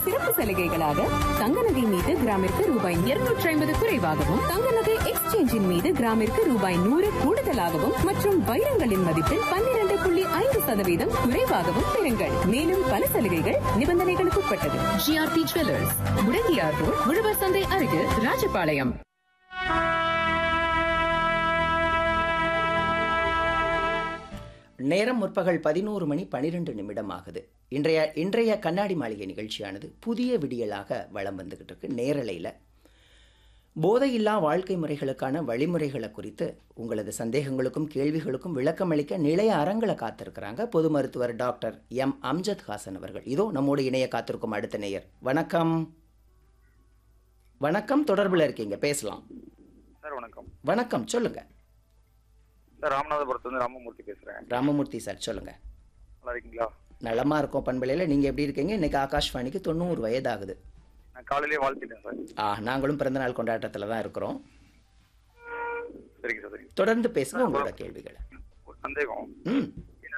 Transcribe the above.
சிறப்பு சலுகைகளாக தங்க நகை மீது கிராமிற்கு ரூபாய் இருநூற்றி ஐம்பது குறைவாகவும் தங்க நகை எக்ஸ்சேஞ்சின் மீது கிராமிற்கு ரூபாய் நூறு கூடுதலாகவும் மற்றும் வைரங்களின் மதிப்பில் பன்னிரண்டு புள்ளி ஐந்து சதவீதம் குறைவாகவும் பெறுங்கள் மேலும் பல சலுகைகள் நிபந்தனைகளுக்கு உட்பட்டது ஜிஆர்டி ஜுவல்லர்ஸ் முடங்கியார் ரோட் உழவர் சந்தை அருகில் ராஜபாளையம் நேரம் முற்பகல் பதினோரு மணி பனிரெண்டு நிமிடம் ஆகுது இன்றைய இன்றைய கண்ணாடி மாளிகை நிகழ்ச்சியானது புதிய விடியலாக வலம் வந்துகிட்டு இருக்கு நேரலையில் போதையில்லா வாழ்க்கை முறைகளுக்கான வழிமுறைகளை குறித்து உங்களது சந்தேகங்களுக்கும் கேள்விகளுக்கும் விளக்கமளிக்க நிலைய அறங்களை காத்திருக்கிறாங்க பொது மருத்துவர் டாக்டர் எம் அம்ஜத் ஹாசன் அவர்கள் இதோ நம்மோடு இணைய காத்திருக்கும் அடுத்த நேயர் வணக்கம் வணக்கம் தொடர்பில் இருக்கீங்க பேசலாம் சார் வணக்கம் வணக்கம் சொல்லுங்க சார் ராமநாதபுரத்துலேருந்து ராமமூர்த்தி பேசுகிறேன் ராமமூர்த்தி சார் சொல்லுங்க நல்லா இருக்கீங்களா நலமா இருக்கோம் பண்பலையில் நீங்கள் எப்படி இருக்கீங்க இன்னைக்கு ஆகாஷ்வாணிக்கு தொண்ணூறு வயதாகுது நான் காலையிலேயே வாழ்த்திட்டேன் சார் ஆ நாங்களும் பிறந்தநாள் கொண்டாட்டத்தில் தான் இருக்கிறோம் சரிங்க சார் சரிங்க தொடர்ந்து பேசுங்க உங்களோட கேள்விகளை ஒரு சந்தேகம் ம்